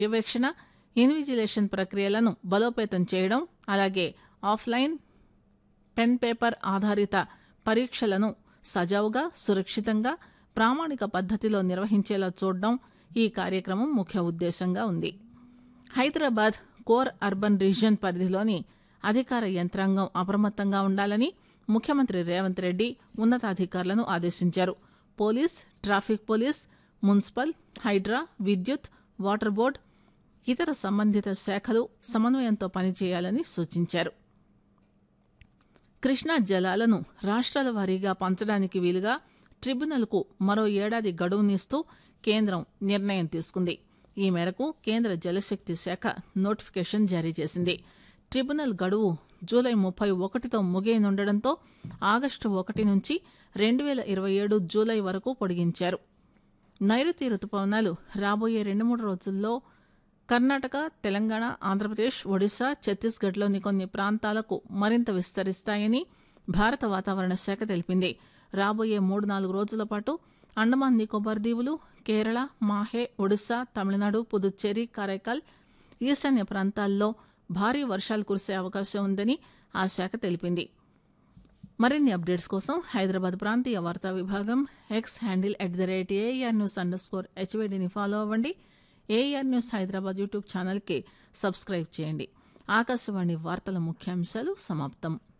పర్యవేక్షణ ఇన్విజిలేషన్ ప్రక్రియలను బలోపేతం చేయడం అలాగే ఆఫ్లైన్ పెన్ పేపర్ ఆధారిత పరీక్షలను సజావుగా సురక్షితంగా ప్రామాణిక పద్దతిలో నిర్వహించేలా చూడడం ఈ కార్యక్రమం ముఖ్య ఉద్దేశంగా ఉంది హైదరాబాద్ కోర్ అర్బన్ రీజియన్ పరిధిలోని అధికార యంత్రాంగం అప్రమత్తంగా ఉండాలని ముఖ్యమంత్రి రేవంత్ రెడ్డి ఉన్నతాధికారులను ఆదేశించారు police traffic police municipal Hydraa విద్యుత్ వాటర్ బోర్డు ఇతర సంబంధిత శాఖలు సమన్వయంతో పనిచేయాలని సూచించారు కృష్ణా జలాలను రాష్ట్రాల వారీగా పంచడానికి వీలుగా ట్రిబ్యునల్కు మరో ఏడాది గడువునిస్తూ కేంద్రం నిర్ణయం తీసుకుంది ఈ మేరకు కేంద్ర జలశక్తి శాఖ నోటిఫికేషన్ జారీ చేసింది ట్రిబ్యునల్ గడువు జూలై ముప్పై ఒకటితో ముగియనుండటంతో ఆగస్టు ఒకటి నుంచి రెండు వేల ఇరవై ఏడు జూలై వరకు పొడిగించారు నైరుతి రుతుపవనాలు రాబోయే రెండు మూడు రోజుల్లో కర్ణాటక తెలంగాణ ఆంధ్రప్రదేశ్ ఒడిశా ఛత్తీస్గఢ్లోని కొన్ని ప్రాంతాలకు మరింత విస్తరిస్తాయని భారత వాతావరణ శాఖ తెలిపింది రాబోయే మూడు నాలుగు రోజుల పాటు అండమాన్ నికోబార్ దీవులు కేరళ మాహే ఒడిశా తమిళనాడు పుదుచ్చేరి కారైకాల్ ఈశాన్య ప్రాంతాల్లో భారీ వర్షాలు కురిసే అవకాశం ఉందని ఆ శాఖ తెలిపింది మరిన్ని అప్డేట్స్ కోసం హైదరాబాద్ ప్రాంతీయ వార్తా విభాగం X handle at the rate A R news underscore హెచ్వైడిని ఫాలో అవ్వండి ఏఆర్ న్యూస్ హైదరాబాద్ యూట్యూబ్ ఛానల్కి సబ్స్క్రైబ్ చేయండి ఆకాశవాణి వార్తల ముఖ్యాంశాలు సమాప్తం